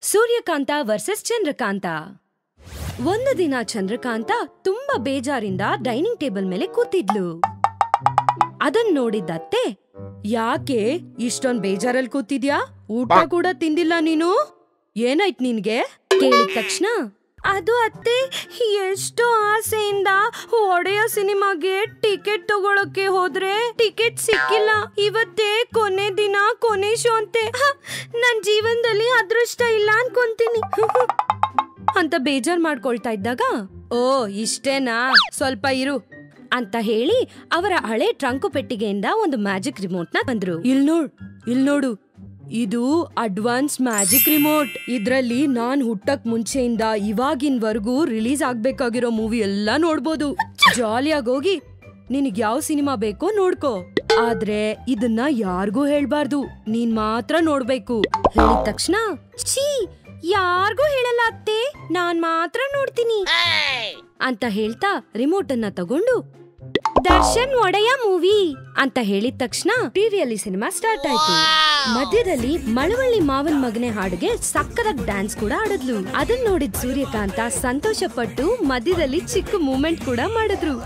ಸೂರ್ಯಕಾಂತ versus Chandrakanta ಒಂದು ದಿನ ಚಂದ್ರಕಾಂತ ತುಂಬಾ ಬೇಜಾರಿಂದ ಡೈನಿಂಗ್ ಟೇಬಲ್ ಮೇಲೆ ಕೂತಿದ್ಲು ಅದನ್ ನೋಡಿದ್ದತ್ತೆ ಯಾಕೆ ಇಷ್ಟೊಂದ್ ಬೇಜಾರಲ್ಲಿ ಕೂತಿದ್ಯಾ ಊಟ ಕೂಡ ತಿಂದಿಲ್ಲ ನೀನು ಏನಾಯ್ತ್ ನಿನ್ಗೆ ಕೇಳಿದ ತಕ್ಷಣ ಅದು ಅತ್ತೆ ಎಷ್ಟೋ ಆಸೆಯಿಂದ ಒಡೆಯ ಸಿನಿಮಾಗೆ ಟಿಕೆಟ್ ತಗೊಳಕ್ಕೆ ಹೋದ್ರೆ ಟಿಕೆಟ್ ಸಿಕ್ಕಿಲ್ಲ ಇವತ್ತೇ ಕೊನೆ ದಿನ ಕೊನೆ ಶೋ ಅಂತೆ ಹ, ನನ್ ಜೀವನದಲ್ಲಿ ಅದೃಷ್ಟ ಇಲ್ಲ ಅನ್ಕೊಂತೀನಿ ಅಂತ ಬೇಜಾರ್ ಮಾಡ್ಕೊಳ್ತಾ ಇದ್ದಾಗ ಓ ಇಷ್ಟೇನಾ ಸ್ವಲ್ಪ ಇರು ಅಂತ ಹೇಳಿ ಅವರ ಹಳೆ ಟ್ರಂಕು ಪೆಟ್ಟಿಗೆಯಿಂದ ಒಂದು ಮ್ಯಾಜಿಕ್ ರಿಮೋಟ್ ನ ಬಂದ್ರು ಇಲ್ ನೋಡ್ ಇಲ್ ನೋಡು ಇದು ಅಡ್ವಾನ್ಸ್ ಮ್ಯಾಜಿಕ್ ರಿಮೋಟ್ ಇದ್ರಲ್ಲಿ ನಾನ್ ಹುಟ್ಟಕ್ ಮುಂಚೆಯಿಂದ ಇವಾಗಿನ್ವರ್ಗೂ ರಿಲೀಸ್ ಆಗ್ಬೇಕಾಗಿರೋ ಮೂವಿ ಎಲ್ಲ ನೋಡ್ಬೋದು ಜಾಲಿಯಾಗಿ ಹೋಗಿ ನಿನಗ್ ಯಾವ ಸಿನಿಮಾ ಬೇಕೋ ನೋಡ್ಕೋ ಆದ್ರೆ ಇದನ್ನ ಯಾರಿಗೂ ಹೇಳ್ಬಾರ್ದು ನೀನ್ ಮಾತ್ರ ನೋಡ್ಬೇಕು ಹೇಳಿದ ತಕ್ಷಣ ಛೀ ಯಾರಿಗೂ ಹೇಳಲ್ಲ ಅತ್ತೆ ನಾನ್ ಮಾತ್ರ ನೋಡ್ತೀನಿ ಅಂತ ಹೇಳ್ತಾ ರಿಮೋಟ್ ಅನ್ನ ತಗೊಂಡು ದರ್ಶನ್ ಒಡೆಯ ಮೂವಿ ಅಂತ ಹೇಳಿದ ತಕ್ಷಣ ಟಿವಿಯಲ್ಲಿ ಸಿನಿಮಾ ಸ್ಟಾರ್ಟ್ ಆಯ್ತು ಮಧ್ಯದಲ್ಲಿ ಮಳವಳ್ಳಿ ಮಾವನ್ ಮಗನೆ ಹಾಡಿಗೆ ಸಕ್ಕದಾಗ ಡ್ಯಾನ್ಸ್ ಕೂಡ ಆಡಿದ್ಲು ಅದನ್ನ ನೋಡಿದ್ ಸೂರ್ಯಕಾಂತ ಸಂತೋಷ ಪಟ್ಟು ಮಧ್ಯದಲ್ಲಿ ಚಿಕ್ಕ ಮೂಮೆಂಟ್ ಕೂಡ ಮಾಡಿದ್ರು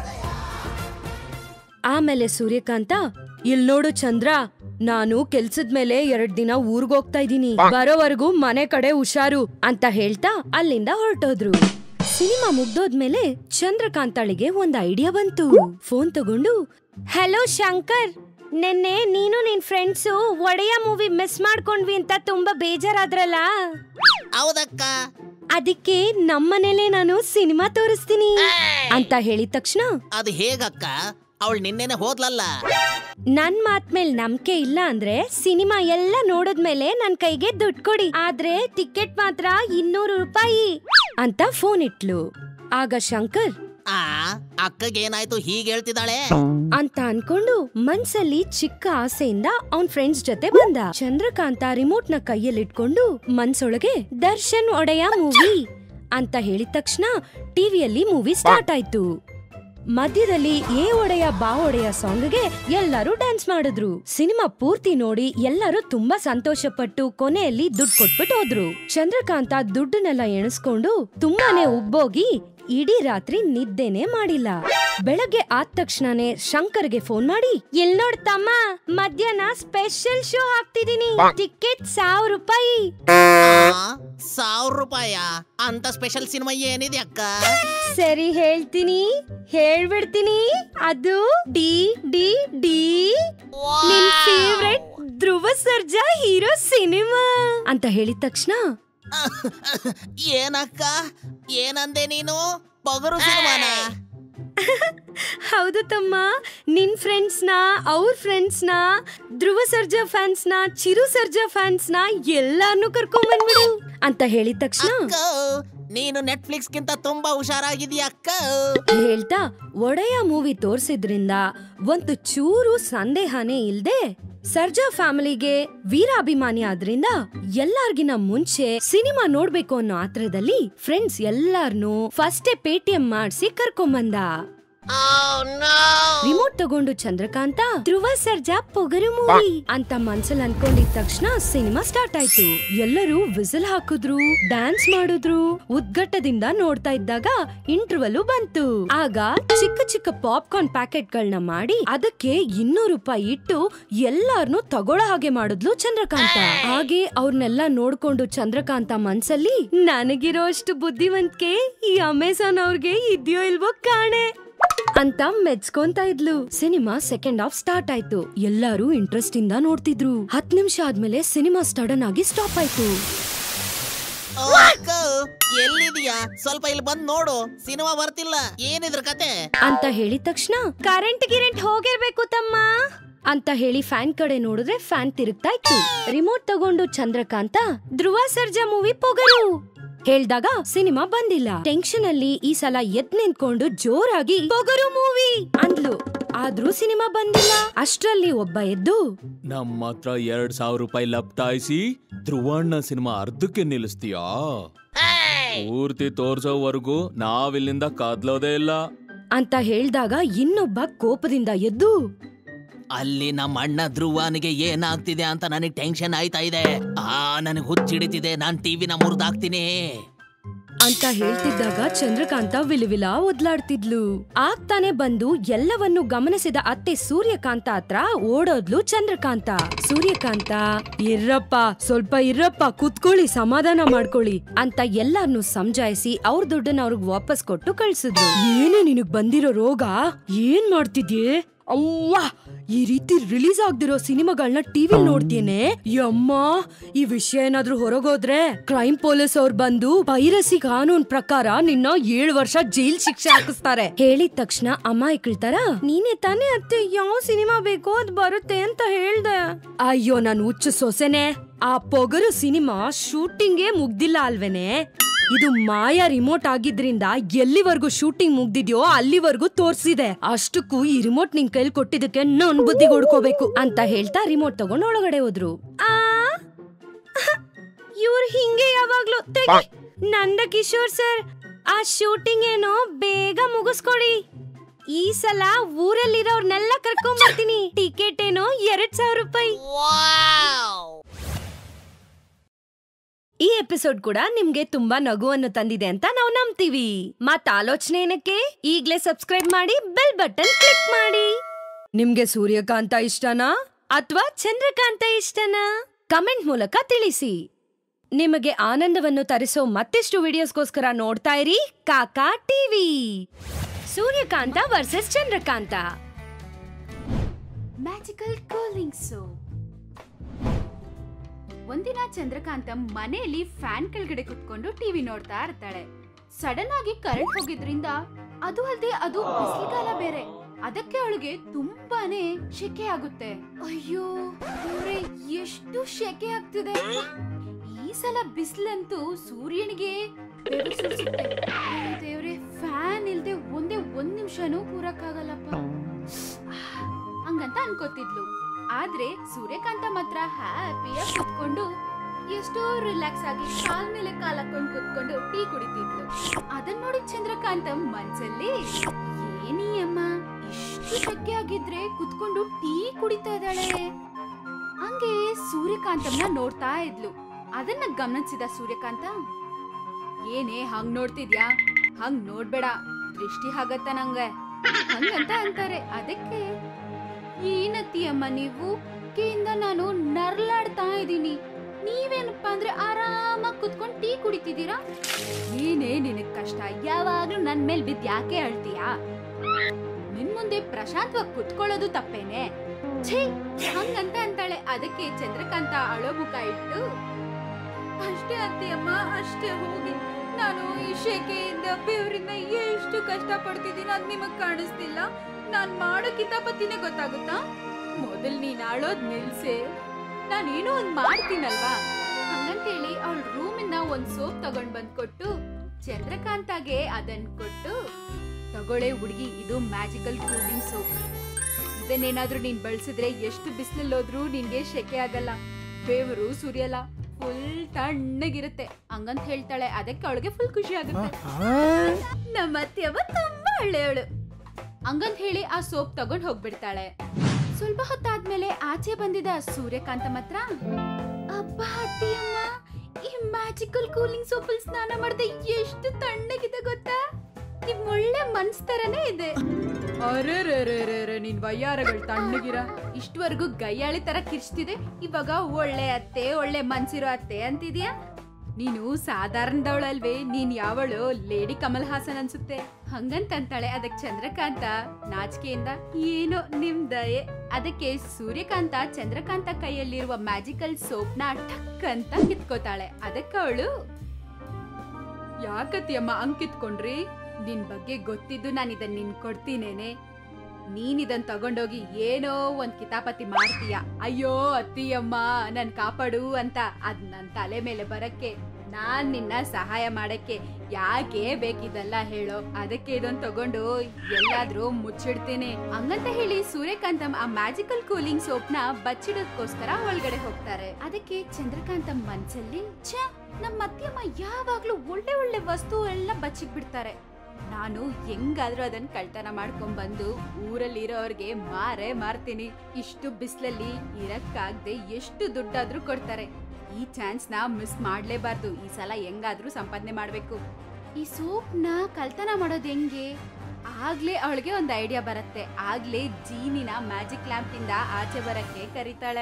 ಆಮೇಲೆ ಸೂರ್ಯಕಾಂತ ಇಲ್ ನೋಡು ಚಂದ್ರ ನಾನು ಕೆಲ್ಸದ ಮೇಲೆ ಎರಡ್ ದಿನ ಊರ್ಗ್ ಹೋಗ್ತಾ ಇದೀನಿ ಬರೋವರೆಗೂ ಮನೆ ಕಡೆ ಹುಷಾರು ಅಂತ ಹೇಳ್ತಾ ಅಲ್ಲಿಂದ ಹೊರಟೋದ್ರು ಸಿನಿಮಾ ಮುಗ್ದೋದ್ಮೇಲೆ ಚಂದ್ರಕಾಂತಾಳಿಗೆ ಒಂದ್ ಐಡಿಯಾ ಬಂತು ಫೋನ್ ತಗೊಂಡು ಹಲೋ ಶಂಕರ್ ನಿನ್ನೆ ನೀನು ನಿನ್ ಫ್ರೆಂಡ್ಸು ಒಡೆಯ ಮೂವಿ ಮಿಸ್ ಮಾಡ್ಕೊಂಡ್ವಿ ಅಂತ ತುಂಬಾ ಬೇಜಾರಾದ್ರಲ್ಲ ಹೌದಕ್ಕ ಅದಕ್ಕೆ ನಮ್ಮನೇಲೆ ನಾನು ಸಿನಿಮಾ ತೋರಿಸ್ತೀನಿ ಅಂತ ಹೇಳಿದ ತಕ್ಷಣ ಅದು ಹೇಗಕ್ಕ ಅವಳು ನಿನ್ನೆನೆ ಹೋದ್ಲಲ್ಲ ನನ್ ಮಾತ್ ಮೇಲ್ ನಂಬಿಕೆ ಇಲ್ಲ ಅಂದ್ರೆ ಸಿನಿಮಾ ಎಲ್ಲ ನೋಡಿದ್ಮೇಲೆ ನನ್ ಕೈಗೆ ದುಡ್ಡು ಕೊಡಿ ಆದ್ರೆ ಟಿಕೆಟ್ ಮಾತ್ರ ಇನ್ನೂರು ರೂಪಾಯಿ ಅಂತ ಫೋನ್ ಇಟ್ಲು ಆಗ ಶಂಕರ್ ಆ ಅಕ್ಕಗೇನಾಯ್ತು ಹೀಗೆ ಹೇಳ್ತಿದ್ದಾಳೆ ಅಂತ ಅನ್ಕೊಂಡು ಮನ್ಸಲ್ಲಿ ಚಿಕ್ಕ ಆಸೆಯಿಂದ ಅವನ್ ಫ್ರೆಂಡ್ಸ್ ಜೊತೆ ಬಂದ ಚಂದ್ರಕಾಂತ ರಿಮೋಟ್ ನ ಕೈಯಲ್ಲಿಟ್ಕೊಂಡು ಮನ್ಸೊಳಗೆ ದರ್ಶನ್ ಒಡೆಯ ಮೂವಿ ಅಂತ ಹೇಳಿದ ತಕ್ಷಣ ಟಿವಿಯಲ್ಲಿ ಮೂವಿ ಸ್ಟಾರ್ಟ್ ಆಯ್ತು ಮಧ್ಯದಲ್ಲಿ ಏ ಒಡೆಯ ಬಾ ಒಡೆಯ ಸಾಂಗ್ಗೆ ಎಲ್ಲರೂ ಡ್ಯಾನ್ಸ್ ಮಾಡಿದ್ರು ಸಿನಿಮಾ ಪೂರ್ತಿ ನೋಡಿ ಎಲ್ಲರೂ ತುಂಬಾ ಸಂತೋಷ ಪಟ್ಟು ಕೊನೆಯಲ್ಲಿ ದುಡ್ಡು ಕೊಟ್ಬಿಟ್ಟು ಹೋದ್ರು ಚಂದ್ರಕಾಂತ ದುಡ್ಡನ್ನೆಲ್ಲ ಎಣಿಸ್ಕೊಂಡು ತುಂಬಾನೇ ಉಬ್ಬೋಗಿ ಇಡೀ ರಾತ್ರಿ ನಿದ್ದೆನೆ ಮಾಡಿಲ್ಲ ಬೆಳಗ್ಗೆ ಆದ ತಕ್ಷಣನೇ ಶಂಕರ್ಗೆ ಫೋನ್ ಮಾಡಿ ಎಲ್ ನೋಡ್ತಮ್ಮ ಮಧ್ಯಾಹ್ನ ಸ್ಪೆಷಲ್ ಶೋ ಹಾಕ್ತಿದೀನಿ ಟಿಕೆಟ್ ಸಾವಿರ ರೂಪಾಯಿ ಸಾವಿರ ರೂಪಾಯ ಅಂತ ಸ್ಪೆಷಲ್ ಸಿನಿಮಾ ಏನಿದೆ ಅಕ್ಕ ಸರಿ ಹೇಳ್ತೀನಿ ಹೇಳ್ಬಿಡ್ತೀನಿ ಅದು ಡಿ ಡಿ ಡಿ ನಿನ್ favourite Dhruva Sarja hero cinema ಅಂತ ಹೇಳಿದ ತಕ್ಷಣ ಏನಕ್ಕ ಏನಂದೆ ನೀನು ಪಗರು ಸಿನಿಮಾನ ಹೌದು ತಮ್ಮ ನಿನ್ ಫ್ರೆಂಡ್ಸ್ನ ಅವ್ರ ಫ್ರೆಂಡ್ಸ್ನ ಧ್ರುವ ಸರ್ಜಾ ಫ್ಯಾನ್ಸ್ನ ಚಿರು ಸರ್ಜಾ ಫ್ಯಾನ್ಸ್ನ ಎಲ್ಲಾರ್ನು ಕರ್ಕೊಂಡ್ ಬಂದ್ಬಿಡು ಅಂತ ಹೇಳಿದ ತಕ್ಷಣ ಅಕ್ಕ ನೀನು ನೆಟ್ಫ್ಲಿಕ್ಸ್ ಗಿಂತ ತುಂಬಾ ಹುಷಾರಾಗಿದೀಯ ಅಕ್ಕ ಹೇಳ್ತಾ ಒಡೆಯ ಮೂವಿ ತೋರ್ಸಿದ್ರಿಂದ ಒಂದು ಚೂರು ಸಂದೇಹನೇ ಇಲ್ದೆ ಸರ್ಜಾ ಫ್ಯಾಮಿಲಿಗೆ ವೀರಾಭಿಮಾನಿ ಆದ್ರಿಂದ ಎಲ್ಲಾರ್ಗಿನ ಮುಂಚೆ ಸಿನಿಮಾ ನೋಡ್ಬೇಕು ಅನ್ನೋ ಆತ್ರದಲ್ಲಿ ಫ್ರೆಂಡ್ಸ್ ಎಲ್ಲಾರ್ನು ಫಸ್ಟೇ ಪೇಟಿಎಂ ಮಾಡ್ಸಿ ಕರ್ಕೊಂಬಂದ ರಿಮೋಟ್ ತಗೊಂಡು ಚಂದ್ರಕಾಂತ ಧ್ರುವ ಸರ್ಜಾ ಪೊಗರು ಮೂವಿ ಅಂತ ಮನ್ಸಲ್ಲಿ ಅನ್ಕೊಂಡಿದ ತಕ್ಷಣ ಸಿನಿಮಾ ಸ್ಟಾರ್ಟ್ ಆಯ್ತು ಎಲ್ಲರೂ ವಿಸಿಲ್ ಹಾಕಿದ್ರು ಡ್ಯಾನ್ಸ್ ಮಾಡಿದ್ರು ಉದ್ಘಟ್ಟದಿಂದ ನೋಡ್ತಾ ಇದ್ದಾಗ ಇಂಟರ್ವಲ್ ಬಂತು ಆಗ ಚಿಕ್ಕ ಚಿಕ್ಕ ಪಾಪ್ಕಾರ್ನ್ ಪ್ಯಾಕೆಟ್ ಗಳನ್ನ ಮಾಡಿ ಅದಕ್ಕೆ ಇನ್ನೂರು ರೂಪಾಯಿ ಇಟ್ಟು ಎಲ್ಲಾರ್ನು ತಗೊಳ್ಳೋ ಹಾಗೆ ಮಾಡಿದ್ಲು ಚಂದ್ರಕಾಂತ ಹಾಗೆ ಅವ್ರನ್ನೆಲ್ಲ ನೋಡ್ಕೊಂಡು ಚಂದ್ರಕಾಂತ ಮನ್ಸಲ್ಲಿ ನನಗಿರೋ ಅಷ್ಟು ಬುದ್ಧಿವಂತಿಕೆ ಈ ಅಮೆಝಾನ್ ಅವ್ರಿಗೆ ಇದ್ಯೋ ಇಲ್ವೋ ಕಾಣೆ ಅಂತ ಮೆಚ್ಕೊಂತ ಇದ್ಲು ಸಿನಿಮಾ ಸೆಕೆಂಡ್ ಹಾಫ್ ಸ್ಟಾರ್ಟ್ ಆಯ್ತು ಎಲ್ಲರೂ ಇಂಟ್ರೆಸ್ಟ್ ಇಂದ ನೋಡ್ತಿದ್ರು ಹತ್ ನಿಮಿಷ ಆದ್ಮೇಲೆ ಸಿನಿಮಾ ಸಡನ್ ಆಗಿ ಸ್ಟಾಪ್ ಆಯ್ತು ಓ, ಅಕ್ಕ ಎಲ್ಲಿದೀಯಾ ಸ್ವಲ್ಪ ಇಲ್ಲಿ ಬಂದ್ ನೋಡು ಸಿನಿಮಾ ಬರ್ತಿಲ್ಲ ಏನಿದ್ರ ಕತೆ ಅಂತ ಹೇಳಿದ ತಕ್ಷಣ ಕರೆಂಟ್ ಗಿರೆಂಟ್ ಹೋಗಿರ್ಬೇಕು ತಮ್ಮ ಅಂತ ಹೇಳಿ ಫ್ಯಾನ್ ಕಡೆ ನೋಡಿದ್ರೆ ಫ್ಯಾನ್ ತಿರುಗ್ತಾ ಇತ್ತು ರಿಮೋಟ್ ತಗೊಂಡು ಚಂದ್ರಕಾಂತ ಧ್ರುವ ಸರ್ಜಾ ಮೂವಿ ಪೊಗರು ಹೇಳ್ದಾಗ ಸಿನಿಮಾ ಬಂದಿಲ್ಲ ಟೆನ್ಷನ್ ಅಲ್ಲಿ ಈ ಸಲ ಎದ್ ನಿಂತ್ಕೊಂಡು ಜೋರಾಗಿ ಪೊಗರು ಮೂವಿ ಅಂದ್ಲು ಆದ್ರೂ ಸಿನಿಮಾ ಬಂದಿಲ್ಲ ಅಷ್ಟ್ರಲ್ಲಿ ಒಬ್ಬ ಎದ್ದು ನಮ್ಮ ಹತ್ರ ಎರಡ್ ಸಾವಿರ ರೂಪಾಯಿ ಲಪ್ಟಾಯಿಸಿ ಧ್ರುವಣ್ಣ ಸಿನಿಮಾ ಅರ್ಧಕ್ಕೆ ನಿಲ್ಲಿಸ್ತೀಯಾ ಪೂರ್ತಿ ತೋರ್ಸೋವರೆಗೂ ನಾವಿಲ್ಲಿಂದ ಕದ್ಲೋದೇ ಇಲ್ಲ ಅಂತ ಹೇಳ್ದಾಗ ಇನ್ನೊಬ್ಬ ಕೋಪದಿಂದ ಎದ್ದು ಅಲ್ಲಿ ನಮ್ಮ ಅಣ್ಣ ಧ್ರುವನಿಗೆ ಏನಾಗ್ತಿದೆ ಅಂತ ನನಗೆ ಟೆನ್ಷನ್ ಆಯ್ತಾ ಇದೆ ಆ ನನಗೆ ಹುಚ್ಚಿಡಿತಿದೆ ನಾನ್ ಟಿವಿನ ಮುರಿದಾಕ್ತೀನಿ ಅಂತ ಹೇಳ್ತಿದ್ದಾಗ ಚಂದ್ರಕಾಂತ ವಿಲವಿಲ ಒದ್ಲಾಡ್ತಿದ್ಲು ಆಗ್ತಾನೆ ಬಂದು ಎಲ್ಲವನ್ನು ಗಮನಿಸಿದ ಅತ್ತೆ ಸೂರ್ಯಕಾಂತ ಹತ್ರ ಓಡೋದ್ಲು ಚಂದ್ರಕಾಂತ ಸೂರ್ಯಕಾಂತ ಇರ್ರಪ್ಪ ಸ್ವಲ್ಪ ಇರ್ರಪ್ಪ ಕುತ್ಕೊಳ್ಳಿ ಸಮಾಧಾನ ಮಾಡ್ಕೊಳ್ಳಿ ಅಂತ ಎಲ್ಲಾರ್ನು ಸಮಜಾಯಿಸಿ ಅವ್ರ ದುಡ್ಡನ್ನ ಅವ್ರಿಗೆ ವಾಪಸ್ ಕೊಟ್ಟು ಕಳ್ಸಿದ್ರು ಏನೇ ನಿನಗ್ ಬಂದಿರೋ ರೋಗ ಏನ್ ಮಾಡ್ತಿದ್ಯೆ ಅವ್ವಾ ಈ ರೀತಿ ರಿಲೀಸ್ ಆಗ್ದಿರೋ ಸಿನಿಮಾಗಳನ್ನ ಟಿವಿ ನೋಡ್ತೇನೆ ಯಮ್ಮ ಈ ವಿಷಯ ಏನಾದ್ರೂ ಹೊರಗೋದ್ರೆ ಕ್ರೈಮ್ ಪೊಲೀಸ್ ಅವ್ರು ಬಂದು ಪೈರಸಿ ಕಾನೂನ್ ಪ್ರಕಾರ ನಿನ್ನ ಏಳು ವರ್ಷ ಜೈಲ್ ಶಿಕ್ಷೆ ಹಾಕಿಸ್ತಾರೆ ಹೇಳಿದ ತಕ್ಷಣ ಅಮಾಯಕಳ ತರ ನೀನೇ ತಾನೇ ಅತ್ತೆ ಯಾವ ಸಿನಿಮಾ ಬೇಕೋ ಅದ್ ಬರುತ್ತೆ ಅಂತ ಹೇಳ್ದೆ ಅಯ್ಯೋ ನಾನು ಹುಚ್ಚು ಸೊಸೆನೆ ಆ ಪೊಗರು ಸಿನಿಮಾ ಶೂಟಿಂಗೇ ಮುಗ್ದಿಲ್ಲ ಅಲ್ವೇನೆ ಇದು ಮಾಯಾ ರಿಮೋಟ್ ಆಗಿದ್ರಿಂದ ಎಲ್ಲಿವರೆಗೂ ಶೂಟಿಂಗ್ ಮುಗ್ದಿದ್ಯೋ ಅಲ್ಲಿವರೆಗೂ ತೋರ್ಸಿದೆ ಅಷ್ಟಕ್ಕೂ ಈ ರಿಮೋಟ್ ನಿನ್ ಕೈಲಿ ಕೊಟ್ಟಿದ್ದಕ್ಕೆ ನನ್ ಬುದ್ಧಿ ಹೊಡ್ಕೋಬೇಕು ಅಂತ ಹೇಳ್ತಾ ರಿಮೋಟ್ ತಗೊಂಡ್ ಒಳಗಡೆ ಹೋದ್ರು ಆ ಇವ್ರು ಹಿಂಗೆ ಯಾವಾಗ್ಲೂ ತೆಗಿ. ನಂದ ಕಿಶೋರ್ ಸರ್ ಆ ಶೂಟಿಂಗ್ ಏನೋ ಬೇಗ ಮುಗಿಸ್ಕೊಡಿ ಈ ಸಲ ಊರಲ್ಲಿರೋರ್ನೆಲ್ಲ ಕರ್ಕೊಂಡ್ ಬರ್ತೀನಿ ಟಿಕೆಟ್ ಏನೋ ಎರಡ್ ಸಾವಿರ ರೂಪಾಯಿ ಈ ಎಪಿಸೋಡ್ ಕೂಡ ನಿಮ್ಗೆ ತುಂಬಾ ನಗುವನ್ನು ತಂದಿದೆ ಅಂತ ನಾವು ನಂಬ್ತೀವಿ ಮತ್ ಆಲೋಚನೆ ಏನಕ್ಕೆ ಈಗ್ಲೇ ಸಬ್ಸ್ಕ್ರೈಬ್ ಮಾಡಿ ಬೆಲ್ ಬಟನ್ ಕ್ಲಿಕ್ ಮಾಡಿ ನಿಮ್ಗೆ ಸೂರ್ಯಕಾಂತ ಇಷ್ಟನಾ ಅಥವಾ ಚಂದ್ರಕಾಂತ ಇಷ್ಟನಾ ಕಮೆಂಟ್ ಮೂಲಕ ತಿಳಿಸಿ ನಿಮಗೆ ಆನಂದವನ್ನು ತರಿಸೋ ಮತ್ತಿಷ್ಟು ವಿಡಿಯೋಸ್ಗೋಸ್ಕರ ನೋಡ್ತಾ ಇರಿ Kaka TV Suryakanta versus Chandrakanta magical cooling soap ಒಂದಿನ ಚಂದ್ರಕಾಂತಂ ಮನೆಯಲ್ಲಿ ಫ್ಯಾನ್ ಕೆಳಗಡೆ ಕುತ್ಕೊಂಡು ಟಿವಿ ನೋಡ್ತಾ ಇರ್ತಾಳೆ ಸಡನ್ ಆಗಿ ಕರೆಂಟ್ ಹೋಗಿದ್ರಿಂದ ಅದು ಅಲ್ಲದೆ ಅದು ಬಿಸಿಲುಗಾಲ ಬೇರೆ ಅದಕ್ಕೆ ಅವಳಿಗೆ ತುಂಬಾನೇ ಶೆಕೆ ಆಗುತ್ತೆ ಅಯ್ಯೋ ದೇವ್ರೇ, ಎಷ್ಟು ಶೆಕೆ ಆಗ್ತಿದೆ ಈ ಸಲ ಬಿಸಿಲಂತೂ ಸೂರ್ಯನಿಗೆ ಬೆವರು ಸುರಿಸುತ್ತೆ ಅಯ್ಯೋ ದೇವ್ರೆ ಫ್ಯಾನ್ ಇಲ್ದೆ ಒಂದೇ ಒಂದ್ ನಿಮಿಷನೂ ಕೂರಕ್ಕಾಗಲ್ಲಪ್ಪ ಹಂಗಂತ ಅನ್ಕೋತಿದ್ಲು ಆದ್ರೆ ಸೂರ್ಯಕಾಂತ ಮಾತ್ರ ಹ್ಯಾಪಿಯಾಗಿ ಕುತ್ಕೊಂಡು ಎಷ್ಟೋ ರಿಲ್ಯಾಕ್ಸ್ ಆಗಿ ಕಾಲ್ ಮೇಲೆ ಕಾಲ್ ಹಾಕೊಂಡು ಕುತ್ಕೊಂಡು ಟೀ ಕುಡಿತಿದ್ಲು ಅದನ್ನ ನೋಡಿ ಚಂದ್ರಕಾಂತ ಮನ್ಸಲ್ಲಿ ಏನಿ ಅಮ್ಮ ಇಷ್ಟು ಶೆಕೆ ಆಗಿದ್ರೆ ಕುತ್ಕೊಂಡು ಟೀ ಕುಡಿತಾ ಇದ್ದಾಳೆ ಹಂಗೆ ಸೂರ್ಯಕಾಂತಮ್ನ ನೋಡ್ತಾ ಇದ್ಲು ಅದನ್ನ ಗಮನಿಸಿದ ಸೂರ್ಯಕಾಂತ ಏನೇ ಹಂಗ್ ನೋಡ್ತಿದ್ಯಾ ಹಂಗ್ ನೋಡ್ಬೇಡ ದೃಷ್ಟಿ ಆಗತ್ತ ನಂಗೆ ಹಂಗಂತ ಅಂತಾರೆ ಅದಕ್ಕೆ ಏನತ್ತೀಯಮ್ಮ ನೀವು ಕೆಯಿಂದ ನಾನು ನರ್ಲಾಡ್ತಾ ಇದ್ದೀನಿ ನೀವೇನಪ್ಪ ಅಂದ್ರೆ ಆರಾಮಾಗಿ ಕುತ್ಕೊಂಡು ಟೀ ಕುಡಿತಿದ್ದೀರಾ ಏನೇ ನಿನಗ್ ಕಷ್ಟ ಯಾವಾಗ್ಲೂ ನನ್ ಮೇಲ್ ಬಿದ್ದು ಯಾಕೆ ಅಳ್ತೀಯಾ ನಿನ್ ಮುಂದೆ ಪ್ರಶಾಂತವಾಗಿ ಕುತ್ಕೊಳ್ಳೋದು ತಪ್ಪೇನೆ ಛೀ ಹಂಗಂತ ಅಂತಾಳೆ ಅದಕ್ಕೆ ಚಂದ್ರಕಾಂತ ಅಳೋ ಮುಖ ಇಟ್ಟು ಅಷ್ಟೇ ಅತ್ತೆಯಮ್ಮ ಅಷ್ಟೇ ಹೋಗಿ ನಾನು ಈ ಶೆಕೆಯಿಂದ ಬೆವರಿಂದ ಎಷ್ಟು ಕಷ್ಟ ಪಡ್ತಿದ್ದೀನಿ ಅದ್ ನಿಮಗ್ ಕಾಣಿಸ್ತಿಲ್ಲ ನಾನ್ ಮಾಡೋ ಕಿತಾಪತಿನೇ ಗೊತ್ತಾಗುತ್ತಾ ಮೊದಲ್ ನೀನ್ ಆಳೋದ್ ನಿಲ್ಸೆ ನಾನೇನೋ ಒಂದ್ ಮಾಡ್ತೀನಲ್ವಾ ಹಂಗಂತೇಳಿ ಅವಳ ರೂಮಿಂದ ಒಂದ್ ಸೋಪ್ ತಗೊಂಡ್ ಬಂದ್ ಕೊಟ್ಟು ಚಂದ್ರಕಾಂತಾಗೆ ಅದನ್ ಕೊಟ್ಟು ತಗೊಳ್ಳೆ ಹುಡುಗಿ ಇದು ಮ್ಯಾಜಿಕಲ್ ಕೂಲಿಂಗ್ ಸೋಪ್ ಇದನ್ನೇನಾದ್ರೂ ನೀನ್ ಬಳಸಿದ್ರೆ ಎಷ್ಟು ಬಿಸಿಲಲ್ಲೋದ್ರೂ ನಿನ್ಗೆ ಶೆಕೆ ಆಗಲ್ಲ ಬೇವರು ಸುರಿಯಲ್ಲ ಫುಲ್ ತಣ್ಣಗಿರುತ್ತೆ ಹಂಗಂತ ಹೇಳ್ತಾಳೆ ಅದಕ್ಕೆ ಅವಳಿಗೆ ಫುಲ್ ಖುಷಿ ಆಗುತ್ತೆ ನಮ್ಮ ಅತ್ತೆಯವ್ವ ತುಂಬಾ ಒಳ್ಳೆಯವಳು ಹಂಗಂತ ಹೇಳಿ ಆ ಸೋಪ್ ತಗೊಂಡ್ ಹೋಗ್ಬಿಡ್ತಾಳೆ ಸ್ವಲ್ಪ ಹೊತ್ತಾದ್ಮೇಲೆ ಆಚೆ ಬಂದಿದ ಸೂರ್ಯಕಾಂತ ಮಾತ್ರ ಅಬ್ಬಾ ಅತ್ತಿಯಮ್ಮ ಈ ಮ್ಯಾಜಿಕಲ್ ಕೂಲಿಂಗ್ ಸೋಪಲ್ ಸ್ನಾನ ಮಾಡ್ದೆ ಎಷ್ಟು ತಣ್ಣಗಿದೆ ಗೊತ್ತಾ ನಿಮ್ ಒಳ್ಳೆ ಮನ್ಸ್ ತರನೇ ಇದೆ ಅರೆ ನಿನ್ ವಯ್ಯಾರಗಳು ತಣ್ಣಗಿರ ಇಷ್ಟವರೆಗೂ ಗಯ್ಯಾಳಿ ತರ ಕಿರ್ಚ್ತಿದೆ ಇವಾಗ ಒಳ್ಳೆ ಅತ್ತೆ ಒಳ್ಳೆ ಮನ್ಸಿರೋ ಅತ್ತೆ ಅಂತಿದ್ಯಾ ನೀನು ಸಾಧಾರಣದವಳಲ್ವೇ ನೀನ್ ಯಾವಳು ಲೇಡಿ ಕಮಲ್ ಹಾಸನ್ ಅನ್ಸುತ್ತೆ ಹಂಗಂತಂತಾಳೆ ಅದಕ್ ಚಂದ್ರಕಾಂತ ನಾಚಿಕೆಯಿಂದ ಏನೋ ನಿಮ್ ದಯೆ ಅದಕ್ಕೆ ಸೂರ್ಯಕಾಂತ ಚಂದ್ರಕಾಂತ ಕೈಯಲ್ಲಿರುವ ಮ್ಯಾಜಿಕಲ್ ಸೋಪ್ನ ಟಕ್ ಅಂತ ಕಿತ್ಕೋತಾಳೆ ಅದಕ್ಕೆ ಅವಳು ಯಾಕತ್ತಿಯಮ್ಮ ಹಂಗ್ ಕಿತ್ಕೊಂಡ್ರಿ ನಿನ್ ಬಗ್ಗೆ ಗೊತ್ತಿದ್ದು ನಾನು ಇದನ್ನ ನಿನ್ ಕೊಡ್ತೀನೇನೆ ನೀನ್ ಇದನ್ ತಗೊಂಡೋಗಿ ಏನೋ ಒಂದ್ ಕಿತಾಪತಿ ಮಾಡ್ತೀಯ ಅಯ್ಯೋ ಅತ್ತಿಯಮ್ಮ ನನ್ ಕಾಪಾಡು ಅಂತ ಅದ್ ನನ್ ತಲೆ ಮೇಲೆ ಬರಕ್ಕೆ ನಾನ್ ನಿನ್ನ ಸಹಾಯ ಮಾಡಕ್ಕೆ ಯಾಕೆ ಬೇಕಿದೆಲ್ಲ ಹೇಳೋ ಅದಕ್ಕೆ ಇದನ್ ತಗೊಂಡು ಎಲ್ಲಾದ್ರೂ ಮುಚ್ಚಿಡ್ತೀನಿ ಹಂಗಂತ ಹೇಳಿ ಸೂರ್ಯಕಾಂತಂ ಆ ಮ್ಯಾಜಿಕಲ್ ಕೂಲಿಂಗ್ ಸೋಪ್ನ ಬಚ್ಚಿಡೋದಕ್ಕೋಸ್ಕರ ಒಳಗಡೆ ಹೋಗ್ತಾರೆ ಅದಕ್ಕೆ ಚಂದ್ರಕಾಂತಂ ಮನ್ಸಲ್ಲಿ ಛ ನಮ್ಮ ಅತ್ತಿಯಮ್ಮ ಯಾವಾಗ್ಲೂ ಒಳ್ಳೆ ಒಳ್ಳೆ ವಸ್ತು ಎಲ್ಲ ಬಚ್ಚಿಕ್ ಬಿಡ್ತಾರೆ ನಾನು ಹೆಂಗಾದ್ರೂ ಅದನ್ನ ಕಳ್ತನ ಮಾಡ್ಕೊಂಡ್ ಬಂದು ಊರಲ್ಲಿರೋರ್ಗೆ ಮಾರೇ ಮಾರ್ತೀನಿ ಇಷ್ಟು ಬಿಸ್ಲಲ್ಲಿ ಇರಕ್ಕಾಗ್ದೆ ಎಷ್ಟು ದುಡ್ಡಾದ್ರೂ ಕೊಡ್ತಾರೆ ಈ ಚಾನ್ಸ್ ನ ಮಿಸ್ ಮಾಡ್ಲೇಬಾರ್ದು ಈ ಸಲ ಹೆಂಗಾದ್ರೂ ಸಂಪಾದನೆ ಮಾಡ್ಬೇಕು ಈ ಸೋಪ್ ನ ಕಳ್ತನ ಮಾಡೋದ್ ಹೆಂಗೆ ಆಗ್ಲೇ ಅವಳಿಗೆ ಒಂದು ಐಡಿಯಾ ಬರುತ್ತೆ ಆಗ್ಲೇ ಜೀನಿನ ಮ್ಯಾಜಿಕ್ ಲ್ಯಾಂಪ್ ಇಂದ ಆಚೆ ಬರಕ್ಕೆ ಕರೀತಾಳೆ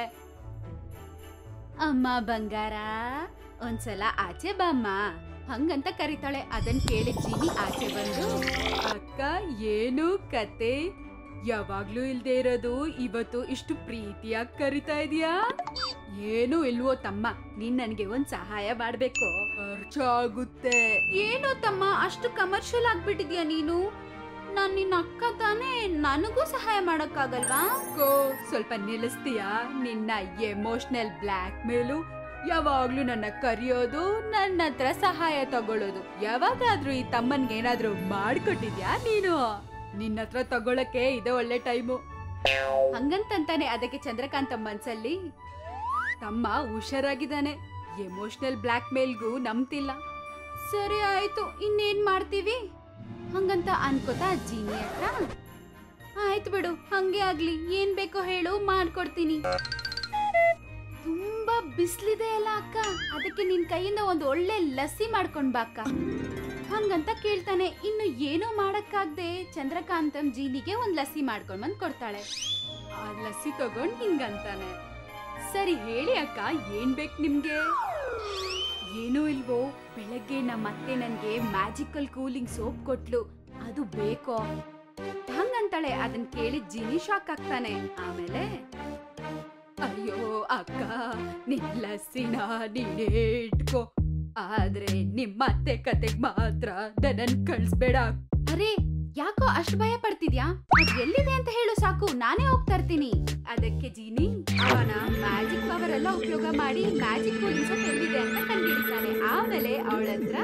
ಅಮ್ಮ ಬಂಗಾರ ಒಂದ್ಸಲ ಆಚೆ ಬಾಮ್ಮ ಹಂಗಂತ ಕರೀತಾಳೆ ಅದನ್ ಕೇಳಿ ಜೀನಿ ಆಚೆ ಬಂದು ಅಕ್ಕ ಏನು ಕತೆ ಯಾವಾಗ್ಲೂ ಇಲ್ದೇ ಇರೋದು ಇವತ್ತು ಇಷ್ಟು ಪ್ರೀತಿಯಾಗಿ ಕರಿತಾ ಇದೀಯಾ ಏನು ಇಲ್ವೋ ತಮ್ಮ ನೀನ್ ನನ್ಗೆ ಒಂದ್ ಸಹಾಯ ಮಾಡ್ಬೇಕು ಖರ್ಚಾಗುತ್ತೆ ಏನೋ ತಮ್ಮ ಅಷ್ಟು ಕಮರ್ಷಿಯಲ್ ಆಗ್ಬಿಟ್ಟಿದ್ಯಾ ನೀನು ನಾನ್ ನಿನ್ನ ಅಕ್ಕ ತಾನೇ ನನಗೂ ಸಹಾಯ ಮಾಡಕ್ಕಾಗಲ್ವಾ ಕೋ ಸ್ವಲ್ಪ ನಿಲ್ಲಿಸ್ತೀಯಾ ನಿನ್ನ ಎಮೋಷನಲ್ ಬ್ಲ್ಯಾಕ್ ಮೇಲು ಯಾವಾಗ್ಲೂ ನನ್ನ ಕರೆಯೋದು ನನ್ನ ಹತ್ರ ಸಹಾಯ ತಗೊಳ್ಳೋದು ಯಾವಾಗಾದ್ರೂ ಈ ತಮ್ಮನ್ಗೆ ಏನಾದ್ರೂ ಮಾಡ್ಕೊಟ್ಟಿದ್ಯಾ ನೀನು ನಿನ್ನ ಹತ್ರ ತಗೊಳಕ್ಕೆ ಇದೆ ಒಳ್ಳೆ ಟೈಮು ಹಂಗಂತಂತಾನೆ ಅದಕ್ಕೆ ಚಂದ್ರಕಾಂತ ಮನ್ಸಲ್ಲಿ ತಮ್ಮ ಹುಷಾರಾಗಿದ್ದಾನೆ ಎಮೋಷನಲ್ ಬ್ಲ್ಯಾಕ್ ಮೇಲ್ಗೂ ನಂಬ್ತಿಲ್ಲ ಸರಿ ಆಯ್ತು ಇನ್ನೇನ್ ಮಾಡ್ತೀವಿ ಹಂಗಂತ ಅನ್ಕೋತಾ ಜೀನಿ ಹತ್ರ ಆಯ್ತು ಬಿಡು ಹಂಗೆ ಆಗ್ಲಿ ಏನ್ ಬೇಕೋ ಹೇಳು ಮಾಡ್ಕೊಡ್ತೀನಿ ತುಂಬಾ ಬಿಸ್ಲಿದೆ ಅಲ್ಲ ಅಕ್ಕ ಅದಕ್ಕೆ ನಿನ್ ಕೈಯಿಂದ ಒಂದು ಒಳ್ಳೆ ಲಸ್ಸಿ ಮಾಡ್ಕೊಂಡ್ ಬಾ ಅಕ್ಕ ಹಂಗಂತ ಕೇಳ್ತಾನೆ ಇನ್ನು ಏನೂ ಮಾಡಕ್ಕಾಗ್ದೆ ಚಂದ್ರಕಾಂತಂ ಜೀನಿಗೆ ಒಂದ್ ಲಸ್ಸಿ ಮಾಡ್ಕೊಂಡ್ ಬಂದ್ ಕೊಡ್ತಾಳೆ ಆ ಲಸ್ಸಿ ತಗೊಂಡ್ ಹಿಂಗಂತಾನೆ ಸರಿ ಹೇಳಿ ಅಕ್ಕ ಏನ್ ಬೇಕು ನಿಮ್ಗೆ ಏನೂ ಇಲ್ವೋ ಬೆಳಗ್ಗೆ ನಮ್ಮ ಅತ್ತೆ ನನ್ಗೆ ಮ್ಯಾಜಿಕಲ್ ಕೂಲಿಂಗ್ ಸೋಪ್ ಕೊಟ್ಲು ಅದು ಬೇಕೋ ಹಂಗಂತಾಳೆ ಅದನ್ ಕೇಳಿ ಜಿನಿ ಶಾಕ್ ಆಗ್ತಾನೆ ಆಮೇಲೆ ಅಯ್ಯೋ ಅಕ್ಕ ನಿನ್ ಲಸ್ಸಿನ ನೀನೇ ಇಟ್ಕೋ ಆದ್ರೆ ನಿಮ್ಮ ಅತ್ತೆ ಕತೆಗ್ ಮಾತ್ರ ನನ್ನನ್ ಕಳ್ಸ್ಬೇಡ ಅರೆ ಯಾಕೋ ಅಷ್ಟು ಭಯ ಪಡ್ತಿದ್ಯಾ ಅದ್ ಎಲ್ಲಿದೆ ಅಂತ ಹೇಳು ಸಾಕು ನಾನೇ ಹೋಗ್ತಾ ಇರ್ತೀನಿ ಅದಕ್ಕೆ ಜೀನಿ ಅವನ ಮ್ಯಾಜಿಕ್ ಪವರ್ ಎಲ್ಲ ಉಪಯೋಗ ಮಾಡಿ ಮ್ಯಾಜಿಕ್ ಕೂಲಿಂಗ್ ಸೋಪ್ ಎಲ್ಲಿದೆ ಅಂತ ಕಂಡುಹಿಡಿತಾನೆ ಆಮೇಲೆ ಅವಳ ಹತ್ರ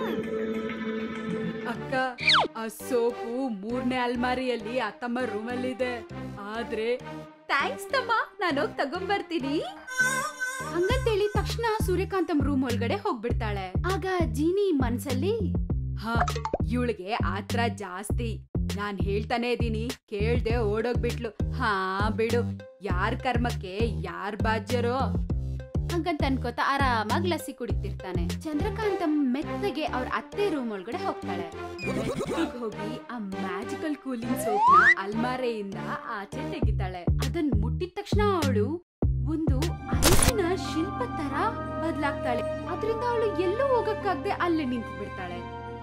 ಅಕ್ಕ ಆ ಸೋಪು ಮೂರನೇ ಅಲ್ಮಾರಿಯಲ್ಲಿ ಅತ್ತಮ್ಮ ರೂಮಲ್ಲಿದೆ ಆದ್ರೆ ಥ್ಯಾಂಕ್ಸ್ ತಮ್ಮ ನಾನು ಹೋಗಿ ತಗೊಂಬರ್ತೀನಿ ಹಂಗಂತೇಳಿ ತಕ್ಷಣ ಸೂರ್ಯಕಾಂತಂ ರೂಮ್ ಒಳಗಡೆ ಹೋಗ್ಬಿಡ್ತಾಳೆ ಆಗ ಜೀನಿ ಮನ್ಸಲ್ಲಿ ಹಾ ಇವಳಿಗೆ ಆತ್ರ ಜಾಸ್ತಿ ನಾನ್ ಹೇಳ್ತಾನೆ ಇದೀನಿ ಕೇಳ್ದೆ ಓಡೋಗ್ಬಿಟ್ಲು ಹಾ ಬಿಡು ಯಾರ್ ಕರ್ಮಕ್ಕೆ ಯಾರ್ ಬಾಜ್ಯರೋ ಹಂಗಂತ ಅನ್ಕೋತ ಆರಾಮಾಗಿ ಲಸ್ಸಿ ಕುಡಿತಿರ್ತಾನೆ ಚಂದ್ರಕಾಂತಂ ಮೆತ್ತಗೆ ಅವ್ರ ಅತ್ತೆ ರೂಮ್ ಒಳಗಡೆ ಹೋಗ್ತಾಳೆ ಮೆತ್ತಗ್ ಹೋಗಿ ಆ ಮ್ಯಾಜಿಕಲ್ ಕೂಲಿಂಗ್ ಸೋಪ್ ನ ಅಲ್ಮಾರೆಯಿಂದ ಆಚೆ ತೆಗಿತಾಳೆ ಅದನ್ ಮುಟ್ಟಿದ ತಕ್ಷಣ ಅವಳು ಒಂದು ಐಸಿನ ಶಿಲ್ಪ ತರ ಬದ್ಲಾಗ್ತಾಳೆ ಅದರಿಂದ ಅವಳು ಎಲ್ಲೂ ಹೋಗಕ್ಕಾಗ್ದೆ ಅಲ್ಲೇ ನಿಂತು ಬಿಡ್ತಾಳೆ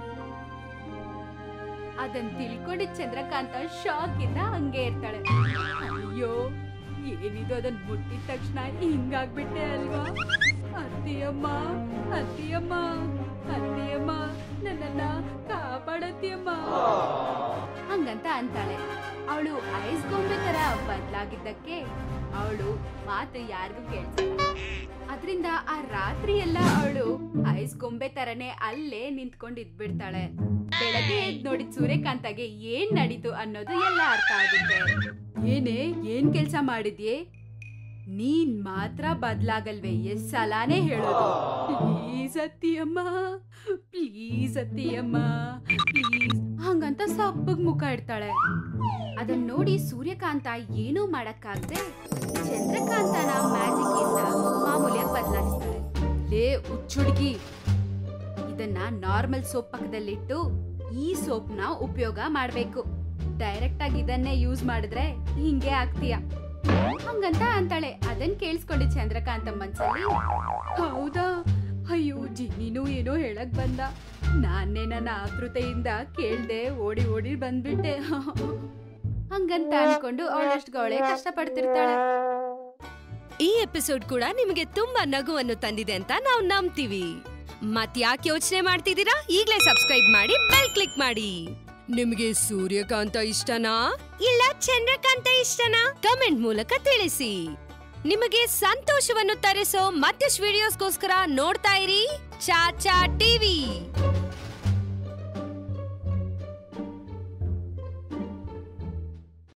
ಅದನ್ ತಿಳ್ಕೊಂಡಿದ್ ಚಂದ್ರಕಾಂತ ಶಾಕ್ ಇಂದ ಹಂಗೆ ಇರ್ತಾಳೆ ಅಯ್ಯೋ ಏನಿದು ಅದನ್ ಮುಟ್ಟಿದ ತಕ್ಷಣ ಹಿಂಗಾಗ್ಬಿಟ್ಟೆ ಅಲ್ವಾ ಅತ್ತಿಯಮ್ಮ ಅತ್ತಿಯಮ್ಮ ಅತ್ತಿಯಮ್ಮ ನನ್ನನ್ನ ಕಾಪಾಡತ್ತಿಯಮ್ಮ ಹಂಗಂತ ಅಂತಾಳೆ ಅವಳು ಐಸ್ ಗೊಂಬೆ ತರ ಬದ್ಲಾಗಿದ್ದಕ್ಕೆ ಅವಳು ಮಾತು ಯಾರಿಗೂ ಕೇಳಿಸಲ್ಲ ಅದ್ರಿಂದ ಆ ರಾತ್ರಿ ಎಲ್ಲ ಅವಳು ಐಸ್ ಗೊಂಬೆ ತರನೇ ಅಲ್ಲೇ ನಿಂತ್ಕೊಂಡು ಇದ್ಬಿಡ್ತಾಳೆ ಬೆಳಗ್ಗೆ ಎದ್ದು ನೋಡಿದ ಸೂರ್ಯಕಾಂತಗೆ ಏನ್ ನಡೀತು ಅನ್ನೋದು ಎಲ್ಲ ಅರ್ಥ ಆಗುತ್ತೆ ಏನೇ ಏನ್ ಕೆಲ್ಸ ಮಾಡಿದ್ಯೆ ನೀನ್ ಮಾತ್ರ ಬದ್ಲಾಗಲ್ವೇ ಎಷ್ಟ್ ಸಲಾನೇ ಹೇಳೋದು ಪ್ಲೀಸ್ ಅತ್ತಿಯಮ್ಮ ಪ್ಲೀಸ್ ಅತ್ತಿಯಮ್ಮ ಪ್ಲೀಸ್ ಹಂಗಂತ ಸಪ್ಪಗ್ ಮುಖ ಇಡ್ತಾಳೆ ಅದನ್ನ ನೋಡಿ ಸೂರ್ಯಕಾಂತ ಏನೂ ಮಾಡಕ್ಕಾಗ್ದೆ ಚಂದ್ರಕಾಂತನ ಮ್ಯಾಜಿಕ್ ಇಂದ ಮಾಮೂಲಿಯಾಗಿ ಬದಲಾಯಿಸ್ತಾಳೆ ಲೇ ಹುಚ್ಚುಡ್ಗಿ ಇದನ್ನ ನಾರ್ಮಲ್ ಸೋಪ್ ಪಕ್ಕದಲ್ಲಿಟ್ಟು ಈ ಸೋಪ್ನ ಉಪಯೋಗ ಮಾಡ್ಬೇಕು ಡೈರೆಕ್ಟ್ ಆಗಿ ಇದನ್ನೇ ಯೂಸ್ ಮಾಡಿದ್ರೆ ಹಿಂಗೆ ಆಗ್ತೀಯ ಹಂಗಂತ ಅಂತಾಳೆ ಅದನ್ ಕೇಳಿಸ್ಕೊಂಡಿ ಚಂದ್ರಕಾಂತ ಮನ್ಸಲ್ಲಿ ಹೌದಾ ಅಯ್ಯೋ ಜಿನಿನೂ ಏನೋ ಹೇಳಕ್ ಬಂದ ನಾನೇ ನನ್ನ ಆತೃತೆಯಿಂದ ಕೇಳ್ದೆ ಓಡಿ ಓಡಿ ಬಂದ್ಬಿಟ್ಟೆ ಹಂಗಂತ ಅನ್ಕೊಂಡು ಅವಳಷ್ಟು ಅವಳೆ ಕಷ್ಟ ಪಡ್ತಿರ್ತಾಳೆ ಈ ಎಪಿಸೋಡ್ ಕೂಡ ನಿಮಗೆ ತುಂಬಾ ನಗುವನ್ನು ತಂದಿದೆ ಅಂತ ನಾವು ನಂಬ್ತೀವಿ ಮತ್ ಯಾಕೆ ಯೋಚನೆ ಮಾಡ್ತಿದ್ದೀರಾ ಈಗ್ಲೇ ಸಬ್ಸ್ಕ್ರೈಬ್ ಮಾಡಿ ಬೆಲ್ ಕ್ಲಿಕ್ ಮಾಡಿ ನಿಮಗೆ ಸೂರ್ಯಕಾಂತ ಇಷ್ಟನಾ ಇಲ್ಲ ಚಂದ್ರಕಾಂತ ಇಷ್ಟನಾ ಕಮೆಂಟ್ ಮೂಲಕ ತಿಳಿಸಿ ನಿಮಗೆ ಸಂತೋಷವನ್ನು ತರಿಸೋ ಮತ್ತಷ್ಟು ವಿಡಿಯೋಸ್ಗೋಸ್ಕರ ನೋಡ್ತಾ ಇರಿ ಚಾಚಾ ಟಿವಿ